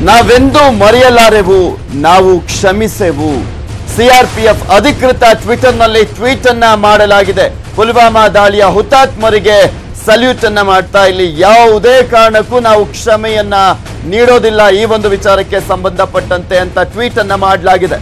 ನಾವೆಂದೂ ಮರೆಯಲಾರೆವು ನಾವು ಕ್ಷಮಿಸೆವು ಸಿಆರ್ಪಿಎಫ್ ಅಧಿಕೃತ ಟ್ವಿಟರ್ನಲ್ಲಿ ಟ್ವೀಟ್ ಅನ್ನ ಮಾಡಲಾಗಿದೆ ಪುಲ್ವಾಮಾ ದಾಳಿಯ ಹುತಾತ್ಮರಿಗೆ ಸಲ್ಯೂಟ್ ಅನ್ನ ಮಾಡ್ತಾ ಇಲ್ಲಿ ಯಾವುದೇ ಕಾರಣಕ್ಕೂ ನಾವು ಕ್ಷಮೆಯನ್ನ ನೀಡೋದಿಲ್ಲ ಈ ಒಂದು ವಿಚಾರಕ್ಕೆ ಸಂಬಂಧಪಟ್ಟಂತೆ ಅಂತ ಟ್ವೀಟ್ ಅನ್ನ ಮಾಡಲಾಗಿದೆ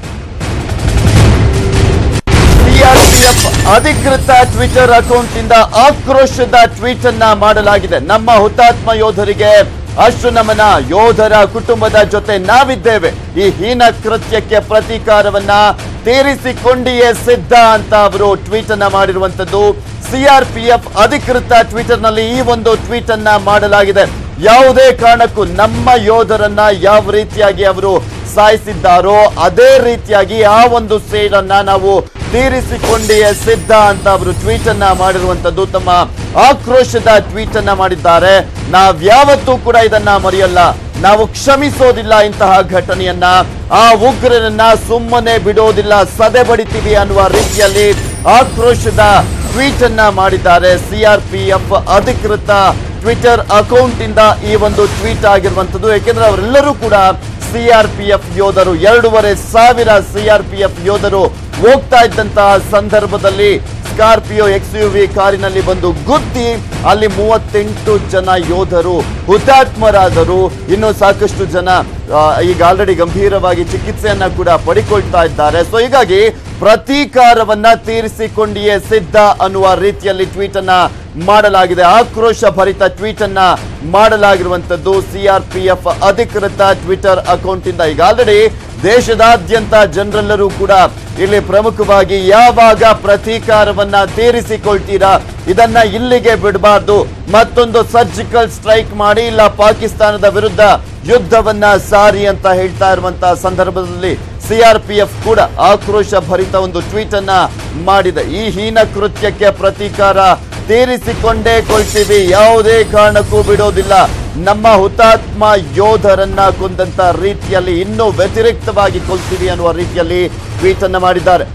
ಸಿಆರ್ಪಿಎಫ್ ಅಧಿಕೃತ ಟ್ವಿಟರ್ ಅಕೌಂಟ್ ಇಂದ ಆಕ್ರೋಶದ ಟ್ವೀಟ್ ಅನ್ನ ಮಾಡಲಾಗಿದೆ ನಮ್ಮ ಹುತಾತ್ಮ ಯೋಧರಿಗೆ ಅಷ್ಟು ನಮನ ಯೋಧರ ಕುಟುಂಬದ ಜೊತೆ ನಾವಿದ್ದೇವೆ ಈ ಹೀನ ಕೃತ್ಯಕ್ಕೆ ಪ್ರತೀಕಾರವನ್ನ ತೀರಿಸಿಕೊಂಡಿಯೇ ಸಿದ್ಧ ಅಂತ ಅವರು ಟ್ವೀಟ್ ಅನ್ನ ಮಾಡಿರುವಂತದ್ದು ಸಿಆರ್ಪಿಎಫ್ ಅಧಿಕೃತ ಟ್ವಿಟರ್ ನಲ್ಲಿ ಈ ಒಂದು ಟ್ವೀಟ್ ಅನ್ನ ಮಾಡಲಾಗಿದೆ ಯಾವುದೇ ಕಾರಣಕ್ಕೂ ನಮ್ಮ ಯೋಧರನ್ನ ಯಾವ ರೀತಿಯಾಗಿ ಅವರು ಸಾಯಿಸಿದ್ದಾರೋ ಅದೇ ರೀತಿಯಾಗಿ ಆ ಒಂದು ಸೇಡನ್ನ ನಾವು ತೀರಿಸಿಕೊಂಡಿಯೇ ಸಿದ್ಧ ಅಂತ ಅವರು ಟ್ವೀಟ್ ಅನ್ನ ಮಾಡಿರುವಂತದ್ದು ತಮ್ಮ ಆಕ್ರೋಶದ ಟ್ವೀಟ್ ಅನ್ನ ಮಾಡಿದ್ದಾರೆ ನಾವ್ಯಾವತ್ತೂ ಕೂಡ ಇದನ್ನ ಮರೆಯಲ್ಲ ನಾವು ಕ್ಷಮಿಸೋದಿಲ್ಲ ಇಂತಹ ಘಟನೆಯನ್ನ ಆ ಉಗ್ರರನ್ನ ಸುಮ್ಮನೆ ಬಿಡೋದಿಲ್ಲ ಸದೆ ಬಡಿತೀವಿ ಅನ್ನುವ ರೀತಿಯಲ್ಲಿ ಆಕ್ರೋಶದ ಟ್ವೀಟ್ ಅನ್ನ ಮಾಡಿದ್ದಾರೆ ಸಿಆರ್ಪಿಎಫ್ ಅಧಿಕೃತ ಟ್ವಿಟರ್ ಅಕೌಂಟ್ ಇಂದ ಈ ಒಂದು ಟ್ವೀಟ್ ಆಗಿರುವಂತದ್ದು ಯಾಕೆಂದ್ರೆ ಅವರೆಲ್ಲರೂ ಕೂಡ ಸಿಆರ್ಪಿಎಫ್ ಯೋಧರು ಎರಡೂವರೆ ಸಾವಿರ ಸಿಆರ್ಪಿಎಫ್ ಯೋಧರು ಹೋಗ್ತಾ ಇದ್ದಂತಹ ಸಂದರ್ಭದಲ್ಲಿ ಸ್ಕಾರ್ಪಿಯೋ ಎಕ್ಸ್ ಯು ವಿ ಕಾರಿನಲ್ಲಿ ಬಂದು ಗುದ್ದಿ ಅಲ್ಲಿ ಮೂವತ್ತೆಂಟು ಜನ ಯೋಧರು ಹುತಾತ್ಮರಾದರು ಇನ್ನು ಸಾಕಷ್ಟು ಜನ ಆ, ಈಗ ಆಲ್ರೆಡಿ ಗಂಭೀರವಾಗಿ ಚಿಕಿತ್ಸೆಯನ್ನ ಕೂಡ ಪಡಿಕೊಳ್ತಾ ಇದ್ದಾರೆ ಸೊ ಹೀಗಾಗಿ ಪ್ರತೀಕಾರವನ್ನ ತೀರಿಸಿಕೊಂಡಿಯೇ ಸಿದ್ಧ ಅನ್ನುವ ರೀತಿಯಲ್ಲಿ ಟ್ವೀಟ್ ಅನ್ನ ಮಾಡಲಾಗಿದೆ ಆಕ್ರೋಶ ಭರಿತ ಟ್ವೀಟ್ ಅನ್ನ ಮಾಡಲಾಗಿರುವಂತದ್ದು ಸಿಆರ್ಪಿಎಫ್ ಅಧಿಕೃತ ಟ್ವಿಟರ್ ಅಕೌಂಟ್ ಇಂದ ಈಗ ಆಲ್ರೆಡಿ ದೇಶದಾದ್ಯಂತ ಜನರೆಲ್ಲರೂ ಕೂಡ ಇಲ್ಲಿ ಪ್ರಮುಖವಾಗಿ ಯಾವಾಗ ಪ್ರತೀಕಾರವನ್ನ ತೀರಿಸಿಕೊಳ್ತೀರಾ ಇದನ್ನ ಇಲ್ಲಿಗೆ ಬಿಡಬಾರ್ದು ಮತ್ತೊಂದು ಸರ್ಜಿಕಲ್ ಸ್ಟ್ರೈಕ್ ಮಾಡಿ ಇಲ್ಲ ಪಾಕಿಸ್ತಾನದ ವಿರುದ್ಧ ಯುದ್ಧವನ್ನ ಸಾರಿ ಅಂತ ಹೇಳ್ತಾ ಇರುವಂತಹ ಸಂದರ್ಭದಲ್ಲಿ ಸಿಆರ್ಪಿಎಫ್ ಕೂಡ ಆಕ್ರೋಶ ಭರಿತ ಒಂದು ಟ್ವೀಟ್ ಅನ್ನ ಮಾಡಿದೆ ಈ ಹೀನ ಕೃತ್ಯಕ್ಕೆ ಪ್ರತೀಕಾರ ತೀರಿಸಿಕೊಂಡೇ ಕೊಳ್ತೀವಿ ಯಾವುದೇ ಕಾರಣಕ್ಕೂ ಬಿಡೋದಿಲ್ಲ ನಮ್ಮ ಹುತಾತ್ಮ ಯೋಧರನ್ನ ಕೊಂದಂತ ರೀತಿಯಲ್ಲಿ ಇನ್ನೂ ವ್ಯತಿರಿಕ್ತವಾಗಿ ಕೊಲ್ತೀವಿ ಅನ್ನುವ ರೀತಿಯಲ್ಲಿ ಟ್ವೀಟ್ ಅನ್ನ ಮಾಡಿದ್ದಾರೆ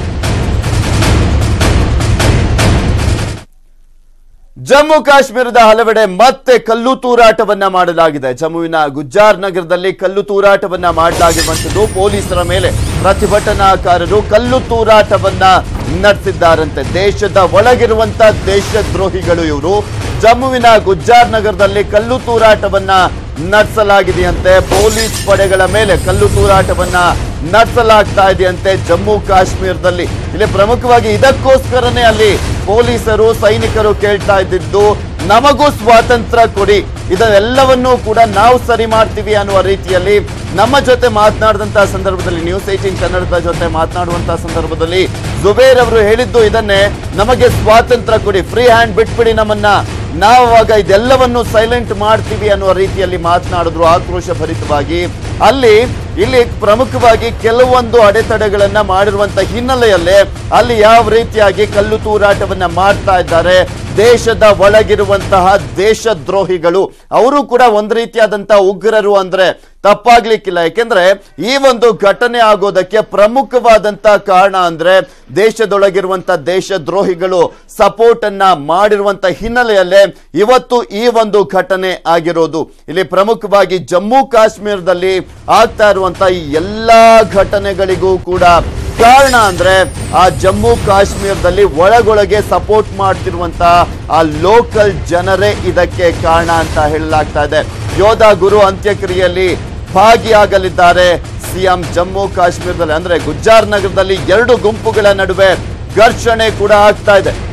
ಜಮ್ಮು ಕಾಶ್ಮೀರದ ಹಲವೆಡೆ ಮತ್ತೆ ಕಲ್ಲು ತೂರಾಟವನ್ನ ಮಾಡಲಾಗಿದೆ ಜಮ್ಮುವಿನ ಗುಜ್ಜಾರ್ ನಗರದಲ್ಲಿ ಕಲ್ಲು ತೂರಾಟವನ್ನ ಮಾಡಲಾಗಿರುವಂತದ್ದು ಪೊಲೀಸರ ಮೇಲೆ ಪ್ರತಿಭಟನಾಕಾರರು ಕಲ್ಲು ತೂರಾಟವನ್ನ ನಡೆಸಿದ್ದಾರಂತೆ ದೇಶದ ಒಳಗಿರುವಂತ ದೇಶದ್ರೋಹಿಗಳು ಇವರು ಜಮ್ಮುವಿನ ಗುಜ್ಜಾರ್ ನಗರದಲ್ಲಿ ಕಲ್ಲು ತೂರಾಟವನ್ನ ನಡೆಸಲಾಗಿದೆಯಂತೆ ಪೊಲೀಸ್ ಪಡೆಗಳ ಮೇಲೆ ಕಲ್ಲು ತೂರಾಟವನ್ನ ನಡೆಸಲಾಗ್ತಾ ಇದೆಯಂತೆ ಜಮ್ಮು ಕಾಶ್ಮೀರದಲ್ಲಿ ಇಲ್ಲಿ ಪ್ರಮುಖವಾಗಿ ಇದಕ್ಕೋಸ್ಕರನೇ ಅಲ್ಲಿ ಪೊಲೀಸರು ಸೈನಿಕರು ಕೇಳ್ತಾ ಇದ್ದಿದ್ದು ನಮಗೂ ಸ್ವಾತಂತ್ರ್ಯ ಕೊಡಿ ಇದೆಲ್ಲವನ್ನೂ ಕೂಡ ನಾವು ಸರಿ ಮಾಡ್ತೀವಿ ಅನ್ನುವ ರೀತಿಯಲ್ಲಿ ನಮ್ಮ ಜೊತೆ ಮಾತನಾಡಿದಂತಹ ಸಂದರ್ಭದಲ್ಲಿ ನ್ಯೂಸ್ ಏಟೀನ್ ಕನ್ನಡದ ಜೊತೆ ಮಾತನಾಡುವಂತಹ ಸಂದರ್ಭದಲ್ಲಿ ಜುಬೇರ್ ಅವರು ಹೇಳಿದ್ದು ಇದನ್ನೇ ನಮಗೆ ಸ್ವಾತಂತ್ರ್ಯ ಕೊಡಿ ಫ್ರೀ ಹ್ಯಾಂಡ್ ಬಿಟ್ಬಿಡಿ ನಮ್ಮನ್ನ ನಾವು ಅವಾಗ ಇದೆಲ್ಲವನ್ನು ಸೈಲೆಂಟ್ ಮಾಡ್ತೀವಿ ಅನ್ನುವ ರೀತಿಯಲ್ಲಿ ಮಾತನಾಡಿದ್ರು ಆಕ್ರೋಶ ಭರಿತವಾಗಿ ಅಲ್ಲಿ ಇಲ್ಲಿ ಪ್ರಮುಖವಾಗಿ ಕೆಲವೊಂದು ಅಡೆತಡೆಗಳನ್ನ ಮಾಡಿರುವಂತ ಹಿನ್ನೆಲೆಯಲ್ಲೇ ಅಲ್ಲಿ ಯಾವ ರೀತಿಯಾಗಿ ಕಲ್ಲು ತೂರಾಟವನ್ನ ಮಾಡ್ತಾ ಇದ್ದಾರೆ ದೇಶದ ಒಳಗಿರುವಂತಹ ದೇಶದ್ರೋಹಿಗಳು ಅವರು ಕೂಡ ಒಂದು ರೀತಿಯಾದಂತಹ ಉಗ್ರರು ಅಂದ್ರೆ ತಪ್ಪಾಗ್ಲಿಕ್ಕಿಲ್ಲ ಯಾಕೆಂದ್ರೆ ಈ ಒಂದು ಘಟನೆ ಆಗೋದಕ್ಕೆ ಪ್ರಮುಖವಾದಂತ ಕಾರಣ ಅಂದ್ರೆ ದೇಶದೊಳಗಿರುವಂತ ದೇಶದ್ರೋಹಿಗಳು ಸಪೋರ್ಟ್ ಅನ್ನ ಮಾಡಿರುವಂತ ಹಿನ್ನೆಲೆಯಲ್ಲೇ ಇವತ್ತು ಈ ಒಂದು ಘಟನೆ ಆಗಿರೋದು ಇಲ್ಲಿ ಪ್ರಮುಖವಾಗಿ ಜಮ್ಮು ಕಾಶ್ಮೀರದಲ್ಲಿ ಆಗ್ತಾ ಇರುವಂತ ಈ ಎಲ್ಲಾ ಘಟನೆಗಳಿಗೂ ಕೂಡ ಕಾರಣ ಅಂದ್ರೆ ಆ ಜಮ್ಮು ಕಾಶ್ಮೀರದಲ್ಲಿ ಒಳಗೊಳಗೆ ಸಪೋರ್ಟ್ ಮಾಡ್ತಿರುವಂತ ಆ ಲೋಕಲ್ ಜನರೇ ಇದಕ್ಕೆ ಕಾರಣ ಅಂತ ಹೇಳಲಾಗ್ತಾ ಇದೆ ಯೋಧ ಗುರು ಅಂತ್ಯಕ್ರಿಯೆಯಲ್ಲಿ ಭಾಗಿಯಾಗಲಿದ್ದಾರೆ ಸಿಎಂ ಜಮ್ಮು ಕಾಶ್ಮೀರದಲ್ಲಿ ಅಂದ್ರೆ ಗುಜ್ಜಾರ್ ನಗರದಲ್ಲಿ ಎರಡು ಗುಂಪುಗಳ ನಡುವೆ ಘರ್ಷಣೆ ಕೂಡ ಆಗ್ತಾ ಇದೆ